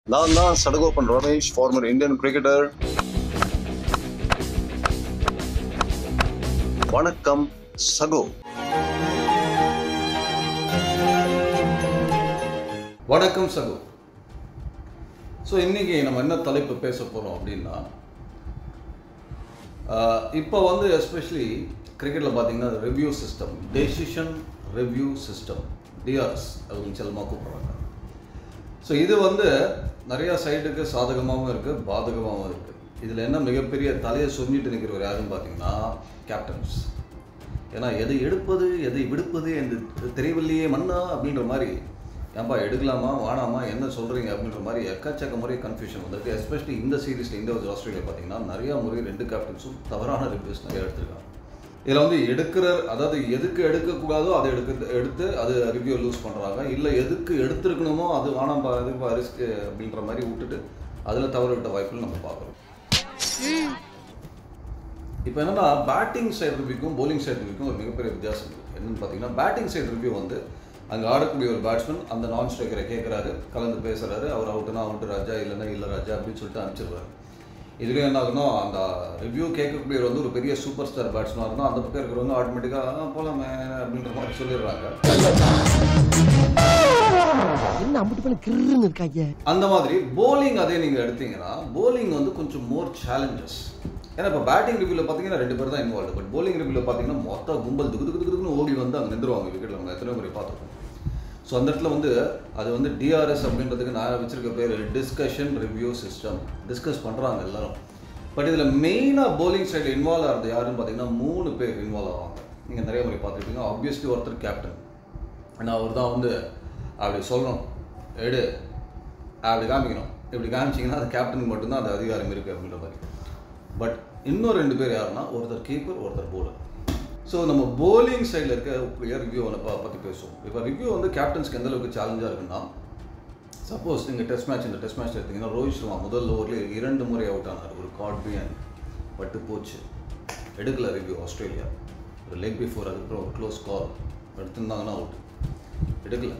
நான் தான் Sadagopan Ramesh former Indian cricketer வணக்கம் சகோ வணக்கம் சகு ஸோ இன்னைக்கு நம்ம என்ன தலைப்பு பேச போகிறோம் அப்படின்னா இப்போ வந்து எஸ்பெஷலி கிரிக்கெட்டில் பார்த்தீங்கன்னா review system decision review system DRS அப்படின்னு செல்லமாக கூப்பிட்றாங்க ஸோ இது வந்து நிறையா சைடுக்கு சாதகமாகவும் இருக்குது பாதகமாகவும் இருக்குது இதில் என்ன மிகப்பெரிய தலையை சொன்னிட்டு நிற்கிறவர் யாருன்னு பார்த்தீங்கன்னா கேப்டன்ஸ் ஏன்னா எதை எடுப்பது எதை விடுப்பது என்று தெரியவில்லையே மன்னா அப்படின்ற மாதிரி ஏன்பா எடுக்கலாமா வானாமா என்ன சொல்கிறீங்க அப்படின்ற மாதிரி எக்கச்சக்க முறை கன்ஃபியூஷன் வந்திருக்கு எஸ்பெஷலி இந்த சீரீஸில் இந்தியா வச்சு ஆஸ்திரேலியா பார்த்தீங்கன்னா நிறையா முறை ரெண்டு கேப்டன்ஸும் தவறான ரிவ்யூஸ் நிறைய எடுத்திருக்காங்க இதில் வந்து எடுக்கிற அதாவது எதுக்கு எடுக்கக்கூடாதோ அதை எடுக்க எடுத்து அது ரிவ்யூ லூஸ் பண்ணுறாங்க இல்லை எதுக்கு எடுத்துருக்கணுமோ அது வானாம்பா இதுப்பா ரிஸ்க்கு அப்படின்ற மாதிரி விட்டுட்டு அதில் தவறு விட்ட வாய்ப்புகள் நம்ம பார்க்குறோம் இப்போ என்னன்னா பேட்டிங் சைடு ரிவ்யூக்கும் bowling சைடு ரிவ்யூக்கும் ஒரு மிகப்பெரிய வித்தியாசம் இருக்குது என்னன்னு பார்த்தீங்கன்னா பேட்டிங் சைடு ரிவ்யூ வந்து அங்கே ஆடக்கூடிய ஒரு பேட்ஸ்மேன் அந்த நான் ஸ்ட்ரைக்கரை கேட்குறாரு கலந்து பேசுறாரு அவர் அவுட்டுனா அவுட்டு ராஜா இல்லைன்னா இல்லை ராஜா அப்படின்னு சொல்லிட்டு அனுப்பிச்சிடுவார் இதுலேயும் என்ன ஆகுனா அந்த ரிவ்யூ கேட்கக்கூடியவர் வந்து ஒரு பெரிய சூப்பர் ஸ்டார் பேட்ஸ்மேன் இருந்தால் அந்த பக்கம் இருக்கிறவங்க ஆட்டோமேட்டிக்காக போகலாமே அப்படின்ற மாதிரி சொல்லிடுறாங்க என்ன அம்பிட்டு பண்ண கிருன்னு இருக்காங்க அந்த மாதிரி bowling அதே நீங்கள் எடுத்தீங்கன்னா bowling வந்து கொஞ்சம் மோர் சேலஞ்சஸ் ஏன்னா இப்போ பேட்டிங் ரிவ்யூவில் பார்த்தீங்கன்னா ரெண்டு பேர் தான் இன்வால்வ் பட் bowling ரிவ்யூவில் பார்த்தீங்கன்னா மொத்த கும்பல் துக்கு துக்கு துக்குன்னு ஓடி வந்து அங்கே நின்றுவாங்க விக்கெட்டில் அவங்க எத்தனை முறை பார்த்துருக்கோம் ஸோ அந்த இடத்துல வந்து அது வந்து டிஆர்எஸ் அப்படின்றதுக்கு நான் வச்சிருக்க பேர் டிஸ்கஷன் ரிவ்யூ சிஸ்டம் டிஸ்கஸ் பண்ணுறாங்க எல்லாரும் பட் இதில் மெயினாக bowling சைடில் இன்வால்வ் ஆகிறது யாருன்னு பார்த்தீங்கன்னா மூணு பேர் இன்வால்வ் ஆவாங்க நீங்கள் நிறைய முறை பார்த்துருப்பீங்க ஆப்வியஸ்லி ஒருத்தர் கேப்டன் ஏன்னா அவர் தான் வந்து அப்படி சொல்லணும் எடு அப்படி காமிக்கணும் இப்படி காமிச்சிங்கன்னா அது கேப்டனுக்கு மட்டும்தான் அந்த அதிகாரம் இருக்குது அப்படின்ற மாதிரி பட் இன்னும் ரெண்டு பேர் யாருன்னா ஒருத்தர் கீப்பர் ஒருத்தர் bowler ஸோ நம்ம bowling சைடில் இருக்க ரிவ்யூ பற்றி பேசுவோம் இப்போ ரிவ்யூ வந்து கேப்டன்ஸ்க்கு எந்த அளவுக்கு சேலஞ்சாக இருக்குன்னா சப்போஸ் நீங்கள் டெஸ்ட் மேட்ச் இந்த டெஸ்ட் மேட்ச் எடுத்தீங்கன்னா ரோஹித் சர்மா முதல் ஓவர்லேயே இரண்டு முறை அவுட் ஆனார் ஒரு காட்பி அண்ட் பட்டு போச்சு எடுக்கல ரிவ்யூ ஆஸ்திரேலியா ஒரு லெக் பிஃபோர் அதுக்கப்புறம் ஒரு க்ளோஸ் கால் எடுத்திருந்தாங்கன்னா அவுட் எடுக்கல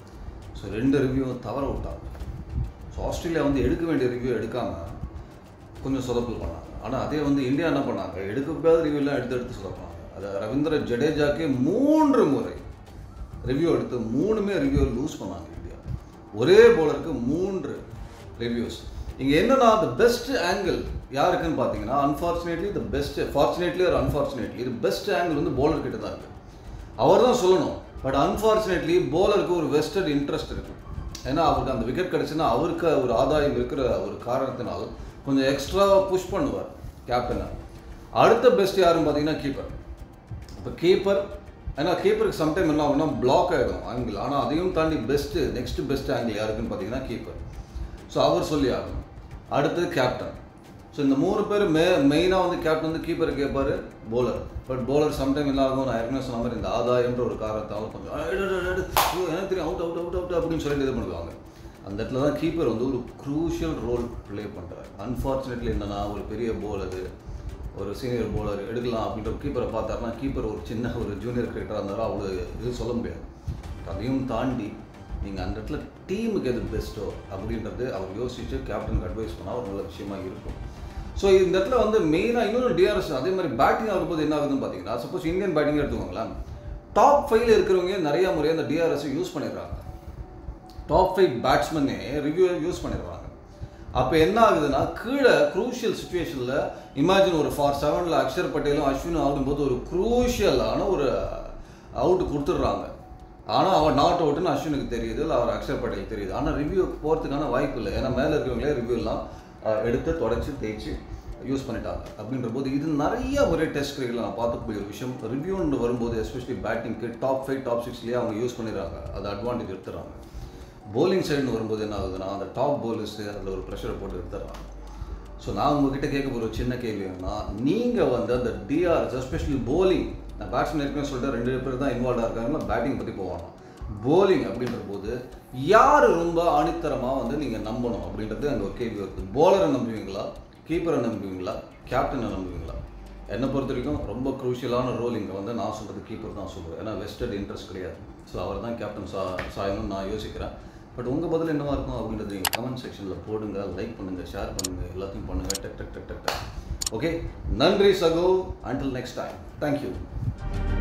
ஸோ ரெண்டு ரிவ்யூவும் தவற விட்டாங்க ஸோ ஆஸ்திரேலியா வந்து எடுக்க வேண்டிய ரிவ்யூ எடுக்காமல் கொஞ்சம் சொதப்பல் பண்ணாங்க ஆனால் அதே வந்து இந்தியா என்ன பண்ணாங்க எடுக்கக்கூடாத ரிவ்யூலாம் எடுத்து எடுத்து சொதப்பாங்க அது ரவீந்திர ஜடேஜாக்கே மூன்று முறை ரிவ்யூ எடுத்து மூணுமே ரிவ்யூ லூஸ் பண்ணாங்க இந்தியா ஒரே போலருக்கு மூன்று ரிவ்யூஸ் இங்கே என்னன்னா த பெஸ்ட் ஆங்கிள் யாருக்குன்னு பார்த்தீங்கன்னா அன்ஃபார்ச்சுனேட்லி த பெஸ்ட் ஃபார்ச்சுனேட்லி ஒரு அன்ஃபார்ச்சுனேட்லி இது பெஸ்ட் ஆங்கிள் வந்து bowler கிட்ட தான் இருக்குது அவர் தான் சொல்லணும் பட் அன்ஃபார்ச்சுனேட்லி போலருக்கு ஒரு வெஸ்டட் இன்ட்ரெஸ்ட் இருக்கு ஏன்னா அவருக்கு அந்த விக்கெட் கிடச்சுன்னா அவருக்கு ஒரு ஆதாயம் இருக்கிற ஒரு காரணத்தினால் கொஞ்சம் எக்ஸ்ட்ராவாக புஷ் பண்ணுவார் கேப்டனை அடுத்த பெஸ்ட் யாருன்னு பார்த்தீங்கன்னா கீப்பர் இப்போ கீப்பர் ஏன்னா கீப்பருக்கு சம்டைம் என்ன ஆகும்னா பிளாக் ஆகிடும் ஆங்கிள் ஆனால் அதையும் தாண்டி பெஸ்ட்டு நெக்ஸ்ட் பெஸ்ட் ஆங்கிள் யாருக்குன்னு பார்த்தீங்கன்னா கீப்பர் ஸோ அவர் சொல்லி ஆகணும் அடுத்து கேப்டன் ஸோ இந்த மூணு பேர் மே மெயினாக வந்து கேப்டன் வந்து கீப்பரை கேட்பாரு bowler பட் bowler சம்டைம் என்ன ஆகும் நான் ஏற்கனவே சொன்ன மாதிரி இந்த ஆதாயம்ன்ற ஒரு காரணத்தால் கொஞ்சம் "அட, அட, அட, அட, ஐயோ, எனக்கு தெரியும் அவுட் அவுட் அவுட் அவுட் அப்படின்னு சொல்லிட்டு இது பண்ணுவாங்க அந்த இடத்துல தான் கீப்பர் வந்து ஒரு க்ரூஷியல் ரோல் ப்ளே பண்ணுறாரு அன்ஃபார்ச்சுனேட்லி என்னன்னா ஒரு பெரிய bowler ஒரு சீனியர் bowler எடுக்கலாம் அப்படின்ற கீப்பரை பார்த்தாருன்னா கீப்பர் ஒரு சின்ன ஒரு ஜூனியர் கிரிக்கெட்டராக இருந்தாலும் அவ்வளோ இது சொல்ல முடியாது அதையும் தாண்டி நீங்கள் அந்த இடத்துல டீமுக்கு எது பெஸ்ட்டோ அப்படின்றது அவர் யோசிச்சு கேப்டனுக்கு அட்வைஸ் பண்ணால் ஒரு நல்ல விஷயமா இருக்கும் ஸோ இந்த இடத்துல வந்து மெயினாக இன்னொரு டிஆர்எஸ் அதே மாதிரி பேட்டிங் ஆகும்போது என்ன ஆகுதுன்னு பார்த்தீங்கன்னா சப்போஸ் இந்தியன் பேட்டிங் எடுத்துக்கோங்களேன் டாப் ஃபைவ்ல இருக்கிறவங்க நிறைய முறை அந்த டிஆர்எஸ் யூஸ் பண்ணிடுறாங்க டாப் ஃபைவ் பேட்ஸ்மேனே ரிவ்யூ யூஸ் பண்ணிடுறாங்க அப்போ என்ன ஆகுதுன்னா கீழே க்ரூஷியல் சுச்சுவேஷனில் இமேஜின் ஒரு ஃபார் செவனில் அக்ஷர் பட்டேலும் அஸ்வினும் ஆடும்போது ஒரு க்ரூஷியலான ஒரு அவுட் கொடுத்துட்றாங்க ஆனால் அவன் நாட் அவுட்டுன்னு அஸ்வினுக்கு தெரியுது இல்லை அவர் அக்ஷர் பட்டேல் தெரியுது ஆனால் ரிவ்யூ போகிறதுக்கான வாய்ப்பு இல்லை ஏன்னா மேலே இருக்கிறவங்களே ரிவ்யூலாம் எடுத்து தொடச்சி தேய்ச்சி யூஸ் பண்ணிட்டாங்க அப்படின்ற போது இது நிறைய ஒரே டெஸ்ட் கிரிக்கெட்டில் நான் பார்த்துக்கூடிய ஒரு விஷயம் ரிவ்யூன்னு வரும்போது எஸ்பெஷலி பேட்டிங்க்கு டாப் ஃபைவ் டாப் சிக்ஸ்லேயே அவங்க யூஸ் பண்ணிடுறாங்க அது அட்வான்டேஜ் எடுத்துறாங்க bowling சைடுன்னு வரும்போது என்ன ஆகுதுன்னா அந்த டாப் bowlers அதில் ஒரு ப்ரெஷரை போட்டு எடுத்துடுறாங்க ஸோ நான் உங்ககிட்ட கேட்க போகிற ஒரு சின்ன கேள்வி என்னன்னா நீங்கள் வந்து அந்த டிஆர்எஸ் எஸ்பெஷலி bowling நான் பேட்ஸ்மேன் ஏற்கனவே சொல்லிட்டு ரெண்டு பேர் தான் இன்வால்வாக இருக்காங்கன்னா பேட்டிங் பற்றி போவாங்க bowling அப்படின்ற போது யார் ரொம்ப ஆணித்தரமாக வந்து நீங்கள் நம்பணும் அப்படின்றது அங்கே ஒரு கேள்வி வருது bowler-அ நம்புவீங்களா கீப்பரை நம்புவீங்களா கேப்டனை நம்புவீங்களா என்னை பொறுத்த வரைக்கும் ரொம்ப குரூஷியலான ரோல் இங்கே வந்து நான் சொல்கிறது கீப்பர் தான் சொல்லுவேன் ஏன்னா வெஸ்டட் இன்ட்ரெஸ்ட் கிடையாது ஸோ அவர் தான் கேப்டன் சா சாயணும்னு நான் யோசிக்கிறேன் பட் உங்கள் பதில் என்னவா இருக்கும் அப்படின்றது நீங்கள் கமெண்ட் செக்ஷனில் போடுங்க லைக் பண்ணுங்கள் ஷேர் பண்ணுங்கள் எல்லாத்தையும் பண்ணுங்கள் டக் டக் டக் டக் டக் ஓகே நன்றி சகோ அண்டில் நெக்ஸ்ட் டைம் தேங்க்யூ